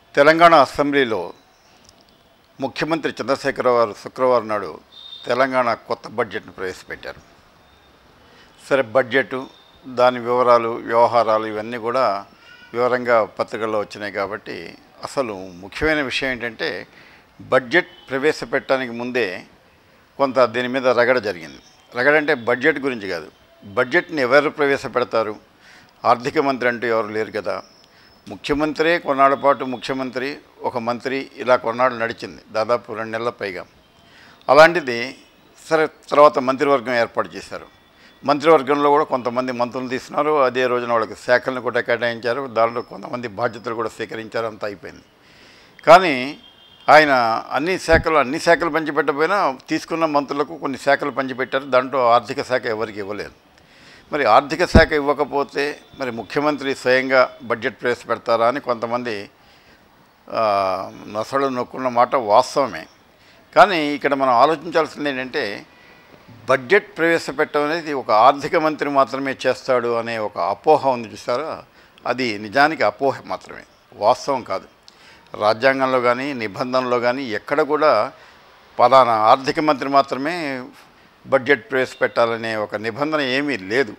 తెలంగాణ అసెంబ్లీలో ముఖ్యమంత్రి చంద్రశేఖరరావు గారు శుక్రవారం నాడు తెలంగాణ కొత్త బడ్జెట్ను ప్రవేశపెట్టారు సరే బడ్జెట్ దాని వివరాలు వ్యవహారాలు ఇవన్నీ కూడా వివరంగా పత్రికల్లో వచ్చినాయి కాబట్టి అసలు ముఖ్యమైన విషయం ఏంటంటే బడ్జెట్ ప్రవేశపెట్టడానికి ముందే కొంత దీని మీద రగడ జరిగింది రగడ అంటే బడ్జెట్ గురించి కాదు బడ్జెట్ని ఎవరు ప్రవేశపెడతారు ఆర్థిక మంత్రి అంటూ ఎవరు లేరు కదా ముఖ్యమంత్రే కొన్నాళ్ళ పాటు ముఖ్యమంత్రి ఒక మంత్రి ఇలా కొన్నాళ్ళు నడిచింది దాదాపు రెండు నెలల పైగా అలాంటిది సరే తర్వాత మంత్రివర్గం ఏర్పాటు చేశారు మంత్రివర్గంలో కూడా కొంతమంది మంత్రులు తీసుకున్నారు అదే రోజున వాళ్ళకి శాఖలను కూడా కేటాయించారు దాంట్లో కొంతమంది బాధ్యతలు కూడా స్వీకరించారు అంతా అయిపోయింది కానీ ఆయన అన్ని శాఖలు అన్ని శాఖలు పంచిపెట్టకపోయినా తీసుకున్న మంత్రులకు కొన్ని శాఖలు పంచిపెట్టారు దాంట్లో ఆర్థిక శాఖ ఎవరికి ఇవ్వలేదు మరి ఆర్థిక శాఖ ఇవ్వకపోతే మరి ముఖ్యమంత్రి స్వయంగా బడ్జెట్ ప్రవేశపెడతారా అని కొంతమంది ఆ, నొసలు నొక్కున్న మాట వాస్తవమే కానీ ఇక్కడ మనం ఆలోచించాల్సింది ఏంటంటే బడ్జెట్ ప్రవేశపెట్టడం అనేది ఒక ఆర్థిక మంత్రి మాత్రమే చేస్తాడు అనే ఒక అపోహ ఉంది చూసారా అది నిజానికి అపోహ మాత్రమే వాస్తవం కాదు రాజ్యాంగంలో కానీ నిబంధనలో కానీ ఎక్కడ కూడా పలానా ఆర్థిక మంత్రి మాత్రమే బడ్జెట్ ప్రవేశపెట్టాలనే ఒక నిబంధన ఏమీ లేదు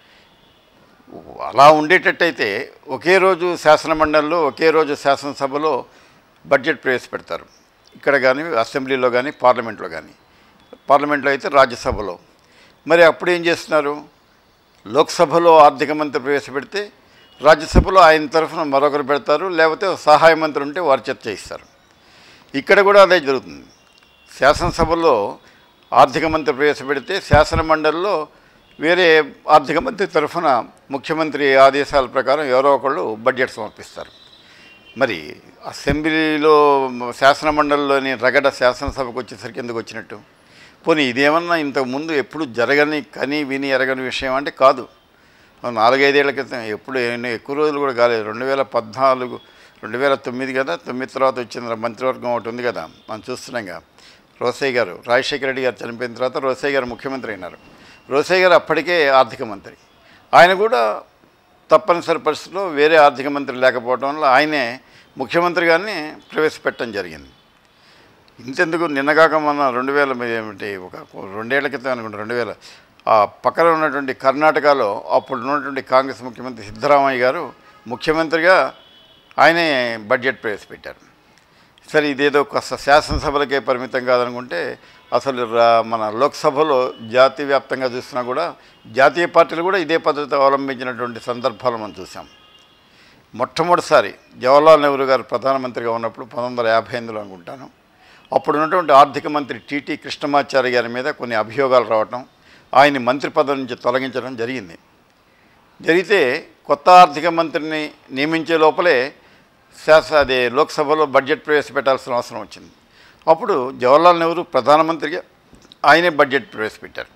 అలా ఉండేటట్టయితే ఒకే రోజు శాసనమండలిలో ఒకే రోజు శాసనసభలో బడ్జెట్ ప్రవేశపెడతారు ఇక్కడ కానీ అసెంబ్లీలో కానీ పార్లమెంట్లో కానీ పార్లమెంట్లో అయితే రాజ్యసభలో మరి అప్పుడు ఏం చేస్తున్నారు లోక్సభలో ఆర్థిక మంత్రి ప్రవేశపెడితే రాజ్యసభలో ఆయన తరఫున మరొకరు పెడతారు లేకపోతే సహాయ మంత్రి ఉంటే వారు చర్చ చేస్తారు ఇక్కడ కూడా అదే జరుగుతుంది శాసనసభలో ఆర్థిక మంత్రి ప్రవేశపెడితే శాసన మండలిలో వేరే ఆర్థిక మంత్రి తరఫున ముఖ్యమంత్రి ఆదేశాల ప్రకారం ఎవరో ఒకళ్ళు బడ్జెట్ సమర్పిస్తారు మరి అసెంబ్లీలో శాసన మండలిలోని రగడ శాసనసభకు వచ్చేసరికి ఎందుకు వచ్చినట్టు పోనీ ఇదేమన్నా ఇంతకుముందు ఎప్పుడు జరగని కని విని ఎరగని విషయం అంటే కాదు నాలుగైదేళ్ల క్రితం ఎప్పుడు ఎన్నో ఎక్కువ రోజులు కూడా కాలేదు రెండు వేల పద్నాలుగు రెండు వేల తొమ్మిది కదా తొమ్మిది తర్వాత వచ్చిన మంత్రివర్గం ఒకటి ఉంది కదా మనం చూస్తున్నాంగా రోసయ్య గారు రాజశేఖర రెడ్డి గారు చనిపోయిన తర్వాత రోసయ్య గారు ముఖ్యమంత్రి అయినారు రోసయ్య గారు అప్పటికే ఆర్థిక మంత్రి ఆయన కూడా తప్పనిసరి పరిస్థితుల్లో వేరే ఆర్థిక మంత్రి లేకపోవడం వల్ల ఆయనే ముఖ్యమంత్రి గారిని ప్రవేశపెట్టడం జరిగింది ఇంతెందుకు నిన్నగాక మొన్న రెండు వేల ఏమిటి ఒక రెండేళ్ల క్రితం అనుకుంటా రెండు వేల ఆ పక్కన ఉన్నటువంటి కర్ణాటకలో అప్పుడు ఉన్నటువంటి కాంగ్రెస్ ముఖ్యమంత్రి సిద్ధరామయ్య గారు ముఖ్యమంత్రిగా ఆయనే బడ్జెట్ ప్రవేశపెట్టారు సరే ఇదేదో కాస్త శాసనసభలకే పరిమితం కాదనుకుంటే అసలు రా- మన లోక్సభలో జాతీయ వ్యాప్తంగా చూసినా కూడా జాతీయ పార్టీలు కూడా ఇదే పద్ధతి అవలంబించినటువంటి సందర్భాలు మనం చూసాం మొట్టమొదటిసారి జవహర్లాల్ నెహ్రూ గారు ప్రధానమంత్రిగా ఉన్నప్పుడు పంతొమ్మిది వందల యాభై ఎనిమిదిలో అనుకుంటాను అప్పుడు ఉన్నటువంటి ఆర్థిక మంత్రి టీటీ కృష్ణమాచారి గారి మీద కొన్ని అభియోగాలు రావటం ఆయన్ని మంత్రి పదవి నుంచి తొలగించడం జరిగింది జరిగితే కొత్త ఆర్థిక మంత్రిని నియమించే లోపలే శాస అదే లోక్సభలో బడ్జెట్ ప్రవేశపెట్టాల్సిన అవసరం వచ్చింది అప్పుడు జవహర్లాల్ నెహ్రూ ప్రధానమంత్రిగా ఆయనే బడ్జెట్ ప్రవేశపెట్టారు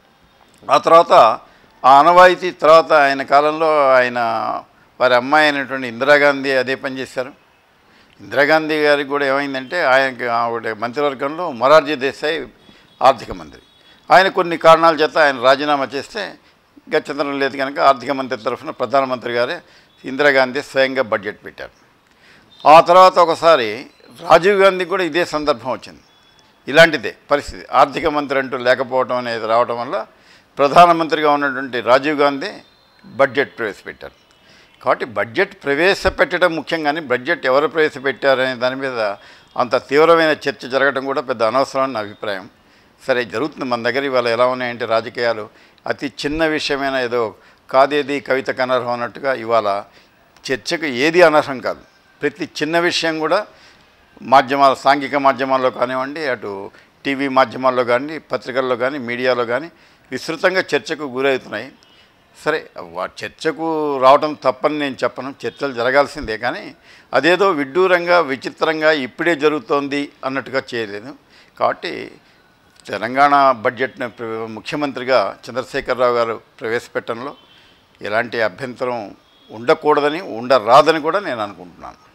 ఆ తర్వాత ఆ ఆనవాయితీ తర్వాత ఆయన కాలంలో ఆయన వారి అమ్మాయి అయినటువంటి ఇందిరాగాంధీ అదే పని చేశారు ఇందిరాగాంధీ గారికి కూడా ఏమైందంటే ఆయనకి ఆవిడ మంత్రివర్గంలో మొరార్జీ దేశాయ్ ఆర్థిక మంత్రి ఆయన కొన్ని కారణాల చేత ఆయన రాజీనామా చేస్తే గచ్చంతరం లేదు కనుక ఆర్థిక మంత్రి తరఫున ప్రధానమంత్రి గారే ఇందిరాగాంధీ స్వయంగా బడ్జెట్ పెట్టారు ఆ తర్వాత ఒకసారి రాజీవ్ గాంధీ కూడా ఇదే సందర్భం వచ్చింది ఇలాంటిదే పరిస్థితి ఆర్థిక మంత్రి అంటూ లేకపోవడం అనేది రావడం వల్ల ప్రధానమంత్రిగా ఉన్నటువంటి రాజీవ్ గాంధీ బడ్జెట్ ప్రవేశపెట్టారు కాబట్టి బడ్జెట్ ప్రవేశపెట్టడం ముఖ్యం కానీ బడ్జెట్ ఎవరు ప్రవేశపెట్టారనే దాని మీద అంత తీవ్రమైన చర్చ జరగడం కూడా పెద్ద అనవసరం అని నా అభిప్రాయం సరే జరుగుతుంది మన దగ్గర ఇవాళ ఎలా ఉన్నాయంటే రాజకీయాలు అతి చిన్న విషయమైన ఏదో కాదేది కవితకు అనర్హం అన్నట్టుగా ఇవాళ చర్చకు ఏది అనర్హం కాదు ప్రతి చిన్న విషయం కూడా మాధ్యమాలు సాంఘిక మాధ్యమాల్లో కానివ్వండి అటు టీవీ మాధ్యమాల్లో కానీ పత్రికల్లో కానీ మీడియాలో కానీ విస్తృతంగా చర్చకు గురవుతున్నాయి సరే వా చర్చకు రావడం తప్పని నేను చెప్పను చర్చలు జరగాల్సిందే కానీ అదేదో విడ్డూరంగా విచిత్రంగా ఇప్పుడే జరుగుతోంది అన్నట్టుగా చేయలేదు కాబట్టి తెలంగాణ బడ్జెట్ను ప్ర- ముఖ్యమంత్రిగా చంద్రశేఖరరావు గారు ప్రవేశపెట్టడంలో ఎలాంటి అభ్యంతరం ఉండకూడదని ఉండరాదని కూడా నేను అనుకుంటున్నాను